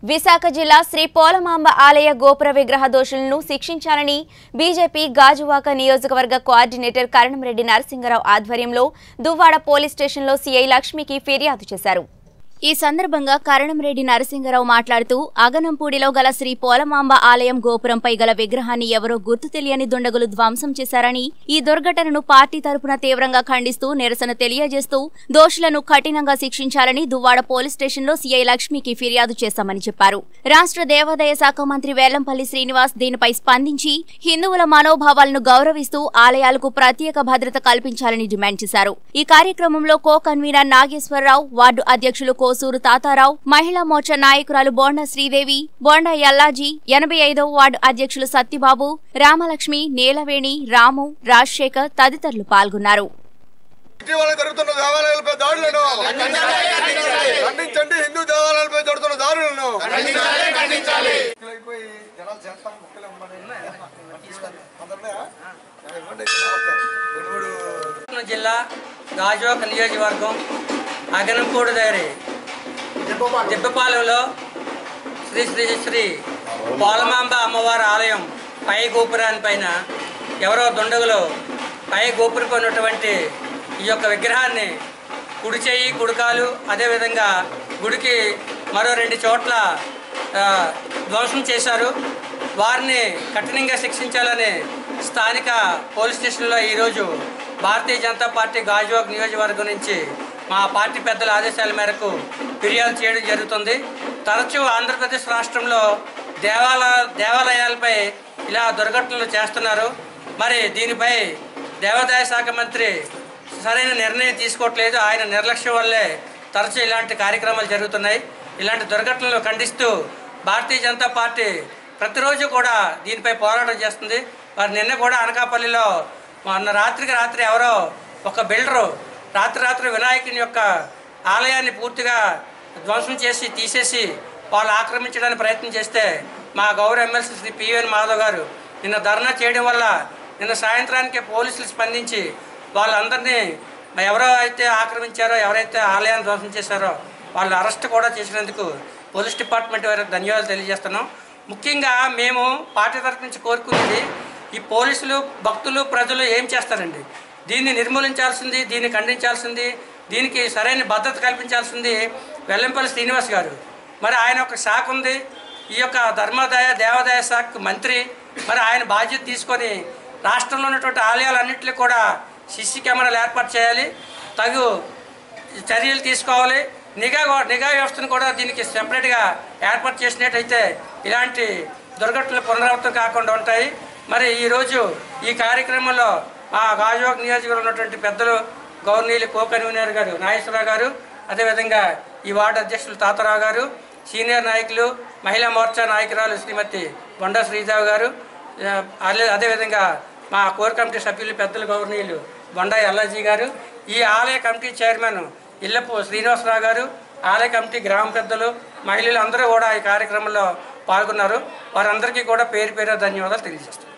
విశాఖ జిల్లా శ్రీ పోలమాంబ ఆలయ గోపుర విగ్రహ దోషులను శిక్షించాలని బీజేపీ గాజువాక నియోజకవర్గ కోఆర్డినేటర్ కరణంరెడ్డి నరసింగరావు ఆధ్వర్యంలో దువ్వాడ పోలీస్ స్టేషన్లో సీఐ లక్ష్మికి ఫిర్యాదు చేశారు ఈ సందర్భంగా కరణంరెడ్డి నరసింగరావు మాట్లాడుతూ అగనంపూడిలో గల శ్రీ పోలమాంబ ఆలయం గోపురంపై గల విగ్రహాన్ని ఎవరో గుర్తు తెలియని దుండగులు ధ్వంసం చేశారని ఈ దుర్ఘటనను పార్టీ తరపున తీవ్రంగా ఖండిస్తూ నిరసన తెలియజేస్తూ దోషులను కఠినంగా శిక్షించాలని దువ్వాడ పోలీస్ స్టేషన్లో సీఐ లక్ష్మికి ఫిర్యాదు చేశామని చెప్పారు రాష్ట్ర దేవాదాయ శాఖ మంత్రి వేలంపల్లి శ్రీనివాస్ దీనిపై స్పందించి హిందువుల మనోభావాలను గౌరవిస్తూ ఆలయాలకు ప్రత్యేక భద్రత కల్పించాలని డిమాండ్ చేశారు ఈ కార్యక్రమంలో కో కన్వీనర్ నాగేశ్వరరావు వార్డు అధ్యక్షులు కోసూరు తాతారావు మహిళా మోర్చా నాయకురాలు బోండా శ్రీదేవి బోండా యల్లాజీ ఎనభై ఐదవ వార్డు అధ్యక్షులు సత్యబాబు రామలక్ష్మి నీలవేణి రాము రాజశేఖర్ తదితరులు పాల్గొన్నారు ఇటీవల జరుగుతున్న దేవాలయాలపై దాడులను ఖండించండి హిందూ దేవాలయాలపై జరుగుతున్న దాడులను ముక్కలైపోయి జనాలు చేస్తాం ముక్కలు ఇవ్వమని. అందరినీ, ఇవ్వండి. రెండు మూడు కృష్ణా జిల్లా గాజువాక నియోజకవర్గం అగనంపూడి దగ్గర దిబ్బపాలెంలో శ్రీ శ్రీ శ్రీ పోలమాంబ అమ్మవారి ఆలయం పై గోపురాన్ని పైన ఎవరో దుండగులు పై గోపురం ఉన్నటువంటి ఈ యొక్క విగ్రహాన్ని కుడి చేయి కుడికాలు అదేవిధంగా గుడికి మరో రెండు చోట్ల ఆ, ధ్వంసం చేశారు వారిని కఠినంగా శిక్షించాలని స్థానిక పోలీస్ స్టేషన్లో ఈరోజు భారతీయ జనతా పార్టీ గాజువాక్ నియోజకవర్గం నుంచి మా పార్టీ పెద్దల ఆదేశాల మేరకు ఫిర్యాదు చేయడం జరుగుతుంది తరచూ ఆంధ్రప్రదేశ్ రాష్ట్రంలో దేవాలయ దేవాలయాలపై ఇలా దుర్ఘటనలు చేస్తున్నారు మరి దీనిపై దేవాదాయ శాఖ మంత్రి సరైన నిర్ణయం తీసుకోవట్లేదు ఆయన నిర్లక్ష్యం వల్లే తరచూ ఇలాంటి కార్యక్రమాలు జరుగుతున్నాయి ఇలాంటి దుర్ఘటనలు ఖండిస్తూ భారతీయ జనతా పార్టీ ప్రతిరోజు కూడా దీనిపై పోరాటం చేస్తుంది మరి నిన్న కూడా అనకాపల్లిలో మొన్న రాత్రికి రాత్రి ఎవరో ఒక బిల్డరు రాత్రి రాత్రి వినాయకుని యొక్క ఆలయాన్ని పూర్తిగా ధ్వంసం చేసి తీసేసి వాళ్ళు ఆక్రమించడానికి ప్రయత్నం చేస్తే మా గౌరవ ఎమ్మెల్సీ శ్రీ పివిఎన్ మాధవ్ గారు నిన్న ధర్నా చేయడం వల్ల నిన్న సాయంత్రానికి పోలీసులు స్పందించి వాళ్ళందరినీ ఎవరో అయితే ఆక్రమించారో ఎవరైతే ఆలయాన్ని ధ్వంసం చేశారో వాళ్ళు అరెస్ట్ కూడా చేసినందుకు పోలీస్ డిపార్ట్మెంట్ వారికి ధన్యవాదాలు తెలియజేస్తున్నాం ముఖ్యంగా మేము పార్టీ తరఫు నుంచి కోరుకునేది ఈ పోలీసులు భక్తులు ప్రజలు ఏం చేస్తారండి దీన్ని నిర్మూలించాల్సింది దీన్ని ఖండించాల్సింది దీనికి సరైన భద్రత కల్పించాల్సింది వెల్లంపల్లి శ్రీనివాస్ గారు మరి ఆయన ఒక శాఖ ఉంది ఈ యొక్క ధర్మోదయ దేవాదాయ శాఖ మంత్రి మరి ఆయన బాధ్యత తీసుకొని రాష్ట్రంలో ఉన్నటువంటి ఆలయాలన్నింటినీ కూడా సిసి కెమెరాలు ఏర్పాటు చేయాలి తగు చర్యలు తీసుకోవాలి నిఘా కూ- నిఘా వ్యవస్థను కూడా దీనికి సెపరేట్గా ఏర్పాటు చేసినట్టయితే ఇలాంటి దుర్ఘటనలు పునరావృతం కాకుండా ఉంటాయి మరి ఈరోజు ఈ కార్యక్రమంలో మా గాజువాక్ నియోజకవర్గంలో ఉన్నటువంటి పెద్దలు గవర్నీలు కో కన్వీనర్ గారు నాగేశ్వరరావు గారు అదేవిధంగా ఈ వార్డు అధ్యక్షులు తాతారావు గారు సీనియర్ నాయకులు మహిళా మోర్చా నాయకురాలు శ్రీమతి బొండా శ్రీదేవి గారు ఆ, అదే అదేవిధంగా మా కోర్ కమిటీ సభ్యులు పెద్దలు గవర్నీయులు బొండా ఎల్లాజీ గారు ఈ ఆలయ కమిటీ చైర్మన్ ఇల్లపు శ్రీనివాసరావు గారు ఆలయ కమిటీ గ్రామ పెద్దలు మహిళలు అందరూ కూడా ఈ కార్యక్రమంలో పాల్గొన్నారు వారందరికీ కూడా పేరు పేరు ధన్యవాదాలు తెలియజేస్తాను